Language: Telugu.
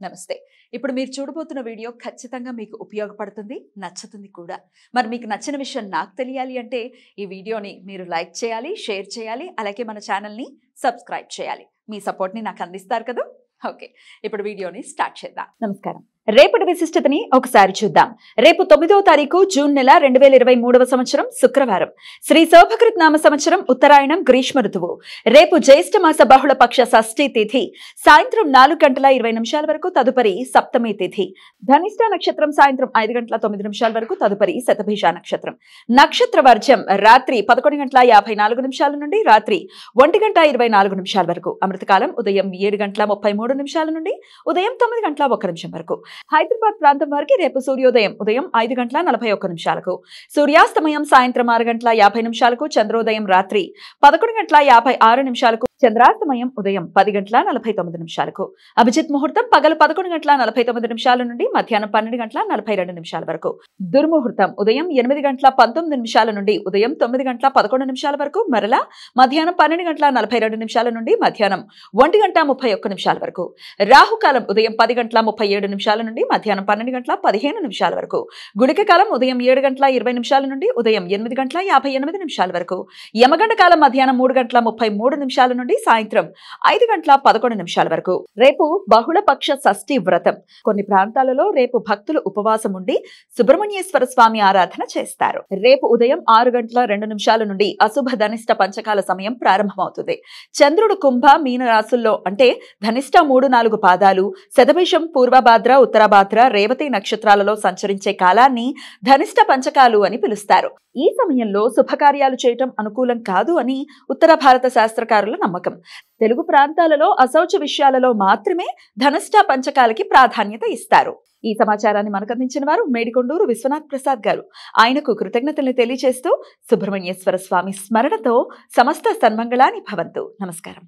నమస్తే ఇప్పుడు మీరు చూడబోతున్న వీడియో ఖచ్చితంగా మీకు ఉపయోగపడుతుంది నచ్చుతుంది కూడా మరి మీకు నచ్చిన విషయం నాకు తెలియాలి అంటే ఈ వీడియోని మీరు లైక్ చేయాలి షేర్ చేయాలి అలాగే మన ఛానల్ని సబ్స్క్రైబ్ చేయాలి మీ సపోర్ట్ని నాకు అందిస్తారు కదా ఓకే ఇప్పుడు వీడియోని స్టార్ట్ చేద్దాం నమస్కారం రేపటి విశిష్టతని ఒకసారి చూద్దాం రేపు తొమ్మిదవ తారీఖు జూన్ నెల రెండు వేల ఇరవై మూడవ సంవత్సరం శుక్రవారం శ్రీ శోభకృత్ నామ సంవత్సరం ఉత్తరాయణం గ్రీష్మ ఋతువు రేపు జ్యేష్ఠ మాస బహుళ పక్ష షష్ఠి తిథి సాయంత్రం నాలుగు గంటల ఇరవై నిమిషాల వరకు తదుపరి సప్తమి తిథి ధనిష్ట నక్షత్రం సాయంత్రం ఐదు గంటల తొమ్మిది నిమిషాల వరకు తదుపరి శతభిష నక్షత్రం నక్షత్ర వర్జం రాత్రి పదకొండు గంటల యాభై నాలుగు నిమిషాల నుండి రాత్రి ఒంటి గంట ఇరవై నాలుగు నిమిషాల వరకు అమృతకాలం ఉదయం ఏడు గంటల ముప్పై మూడు నిమిషాల నుండి ఉదయం తొమ్మిది గంటల ఒక్క నిమిషం వరకు హైదరాబాద్ ప్రాంతం వారికి రేపు సూర్యోదయం ఉదయం ఐదు గంటల నలభై ఒక్క నిమిషాలకు సూర్యాస్తమయం సాయంత్రం ఆరు గంటల యాభై నిమిషాలకు చంద్రోదయం రాత్రి పదకొండు గంటల యాభై ఆరు నిమిషాలకు చంద్రాస్తమయం ఉదయం పది గంటల నలభై తొమ్మిది నిమిషాలకు అభిజిత్ ముహూర్తం పగలు పదకొండు గంటల నలభై తొమ్మిది నిమిషాల నుండి మధ్యాహ్నం పన్నెండు గంటల నలభై రెండు నిమిషాల వరకు దుర్ముహూర్తం ఉదయం ఎనిమిది గంటల పంతొమ్మిది నిమిషాల నుండి ఉదయం తొమ్మిది గంటల పదకొండు నిమిషాల వరకు మరలా మధ్యాహ్నం పన్నెండు గంటల నలభై రెండు నిమిషాల నుండి మధ్యాహ్నం ఒంటి గంట ముప్పై ఒక్క నిమిషాల వరకు రాహుకాలం ఉదయం పది గంటల ముప్పై ఏడు నిమిషాల నుండి మధ్యాహ్నం పన్నెండు గంటల పదిహేను నిమిషాల వరకు గుళిక కాలం ఉదయం ఏడు గంటల ఇరవై నిమిషాల నుండి ఉదయం ఎనిమిది గంటల యాభై ఎనిమిది నిమిషాల వరకు యమగంట కాలం మధ్యాహ్నం మూడు గంటల ముప్పై మూడు నిమిషాల నుండి సాయంత్రం ఐదు గంటల పదకొండు నిమిషాల వరకు రేపు బహుళపక్ష షష్ఠి వ్రతం కొన్ని ప్రాంతాలలో రేపు భక్తులు ఉపవాసం ఉండి సుబ్రహ్మణ్యేశ్వర స్వామి ఆరాధన చేస్తారు రేపు ఉదయం ఆరు గంటల రెండు నిమిషాల నుండి అశుభ ధనిష్ట పంచకాల సమయం ప్రారంభమవుతుంది చంద్రుడు కుంభ మీన రాశుల్లో అంటే ధనిష్ట మూడు నాలుగు పాదాలు శతభిషం పూర్వభాద్ర ఉత్తరభాద్ర రేవతి నక్షత్రాలలో సంచరించే కాలాన్ని ధనిష్ట పంచకాలు అని పిలుస్తారు ఈ సమయంలో శుభకార్యాలు చేయటం అనుకూలం కాదు అని ఉత్తర భారత శాస్త్రకారుల నమ్మకం తెలుగు ప్రాంతాలలో అశౌచ విషయాలలో మాత్రమే ధనష్ట పంచకాలకి ప్రాధాన్యత ఇస్తారు ఈ సమాచారాన్ని మనకు అందించిన వారు మేడికొండూరు విశ్వనాథ్ ప్రసాద్ గారు ఆయనకు కృతజ్ఞతలు తెలియజేస్తూ సుబ్రహ్మణ్యేశ్వర స్వామి స్మరణతో సమస్త సన్మంగళాని భవంతు నమస్కారం